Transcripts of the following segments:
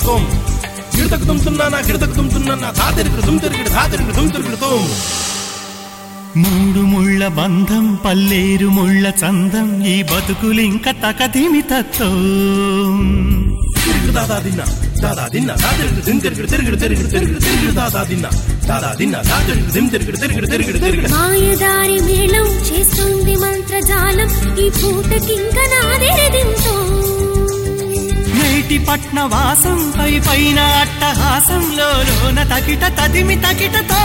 తోం గిడతకు తుంతున్నా గిడతకు తుంతున్నా తాతిరిగిడు దుమ్తిరిగిడు తాతిరిగిడు దుమ్తిరిగిడు తోం మూడు ముళ్ళ బంధం పల్లేరు ముళ్ళ చందం ఈ బతుకులింక తకదిమి తత్తో తిరిగిడు దాదా దిన్న దాదా దిన్న తాతిరిగిడు దిమ్ తిరిగిడు తిరిగిడు తిరిగిడు తిరిగిడు తిరిగిడు దాదా దిన్న దాదా దిన్న తాతిరిగిడు దిమ్ తిరిగిడు తిరిగిడు తిరిగిడు తిరిగిడు మాయదారి మేళం చేస్తుంది మంత్రజాలం ఈ పూటకింక నాదెరదింతో నేటి పట్న వాసం పై పైన అట్టహాసంలో లోన తకిట తదిమి తకిటతో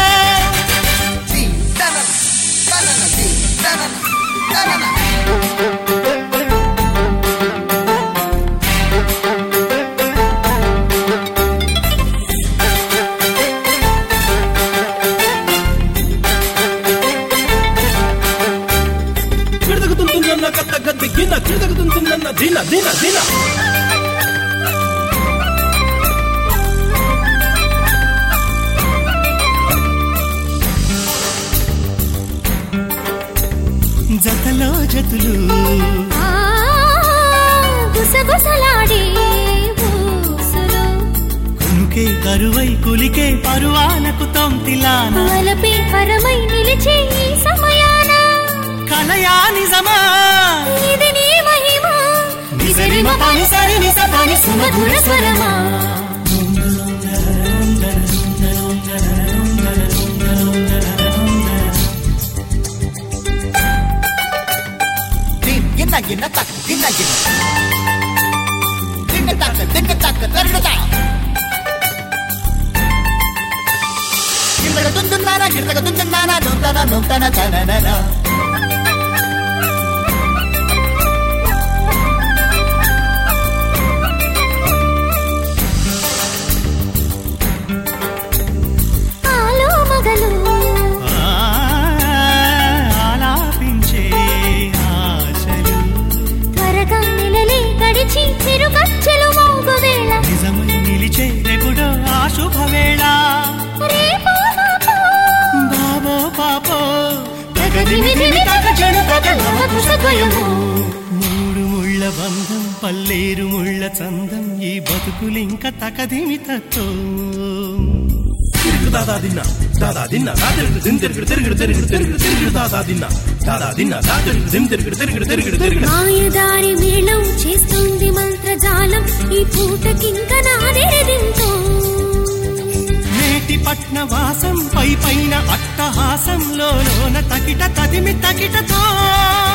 గిడతకు తుంతున్న కత్త గద్ది గిన్న గిడతకు తుంతున్న దిన దిన దిన జతలో జతులు ఆ, గుసగుసలాడే ఊసులు కునుకే కరువై కులికే పరువాలకు తొంతిలాన వలపే పరమై నిలిచే ఈ సమయాన కలయా నిజమా ఇది నీ మహిమ నిజరిమ పని సరి నిజ పని సుమధుర స్వరమా గిన్న గిన్న తక్ గిన్న గిన్న దింగ తక్క దింగ తక్క తరుగుతా గిన్నగ తుందున్నానా గిన్నగ తుందున్నానా నొంతన నొంతన తననన ఆలో మగలు ఆ, ఆలాపించే ఆశలు త్వరగా నెలలే గడిచి చిరుగచ్చలు మోగు వేళ నిజమై నిలిచే రేపుడో ఆ శుభవేళ రేపో మాపో బాబో పాపో తగదిమి దిమి తగ చెడు తగ నవ కుశద్వయము. మూడు ముళ్ళ బంధం పల్లేరు ముళ్ళ చందం ఈ బతుకులింక తకదిమి తత్తో తిరిగిడు దాదా దిన్న దాదా దిన్న తాతిరిగిడు దిమ్ తిరిగిడు తిరిగిడు తిరిగిడు తిరిగిడు తిరిగిడు దాదా దిన్న దాదా దిన్న తాతిరిగిడు దిమ్ తిరిగిడు తిరిగిడు తిరిగిడు తిరిగిడు మాయదారి మేళం చేస్తుంది మంత్రజాలం ఈ పూటకింక నాదెరదింతో నేటి పట్న వాసం పై పైన అట్టహాసంలో లోన తకిట తదిమి తకిటతో